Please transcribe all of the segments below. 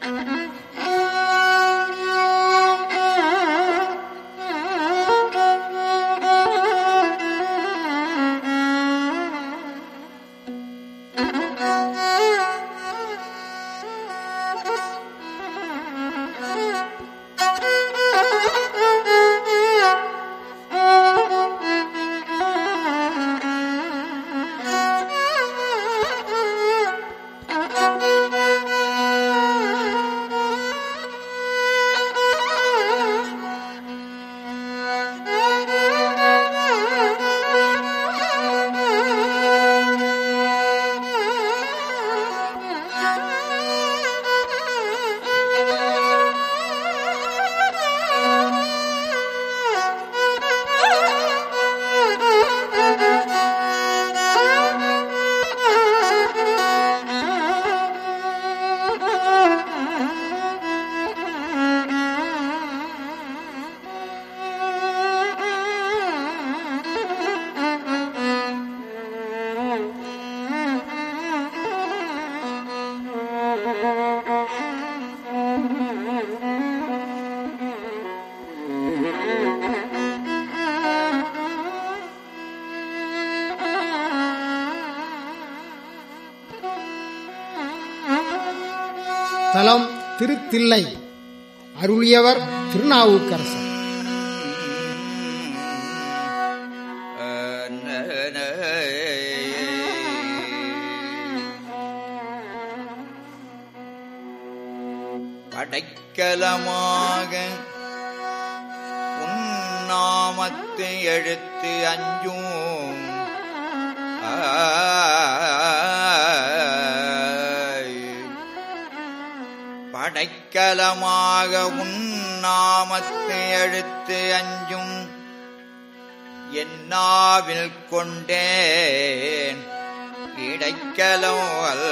தலம் திருத்தில்லை அருளியவர் திருநாவுக்கரசர் படைக்கலமாக உன்னாமத்து எழுத்து அஞ்சும் ஆய். படைக்கலமாக உன்னாமத்து எழுத்து அஞ்சும் என்னாவில் கொண்டேன் இடைக்கலம்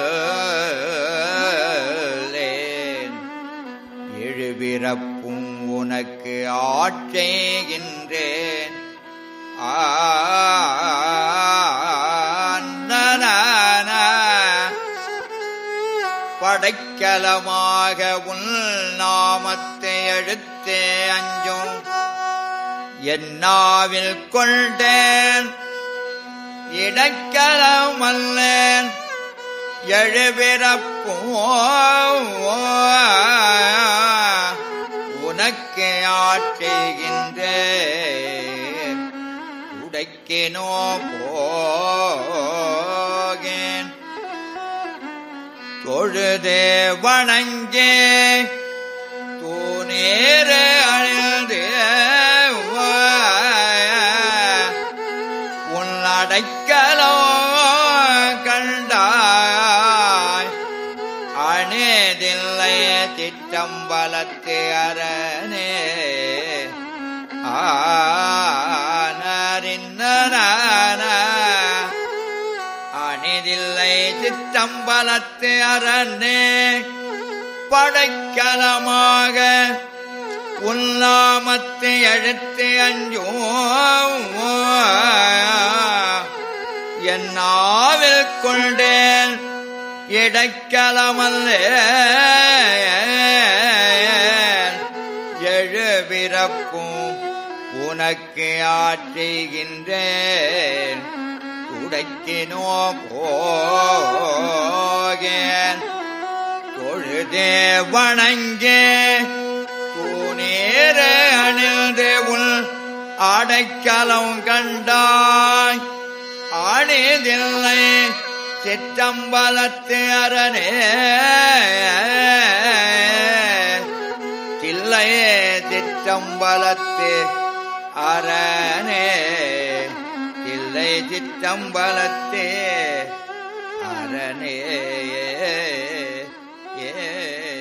அல்லேன் எழுபிறப்பும் உனக்கு ஆட்சேகின்றேன் ஆன படைக்கலமாக உன் நாமத்தை எழுத்தே அஞ்சும் என்னாவில் கொண்டேன் இடக்கலமல்லேன் எழுபிறப்பும் உனக்கு ஆற்றுகின்றேன் உடைக்கினோ போகேன் தொழுதே வணங்கே தூணேற அழுதே உன் அடைக்கலோ கண்டாய் அணேதில்லை திட்டம்பலத்து அரணே ஆனறிந்தன அணிதில்லை சித்தம்பலத்து அரணே படைக்கலமாக உல்லாமத்து எழுத்து அஞ்சோ என்னாவில் கொண்டேன் இடைக்கலமல்லே எழுபிறப்பும் உனக்கு ஆற்றுகின்றேன் உடைக்கினோ போகேன் தொழுதே வணங்கே தூணேற அணிந்து உள் அடைக்கலம் கண்டாய் ஆணிதில்லை சிற்றம்பலத்து அரணே தில்லையே சிற்றம்பலத்து அரணே தில்லை சிற்றம்பலத்தே அரணே ஏ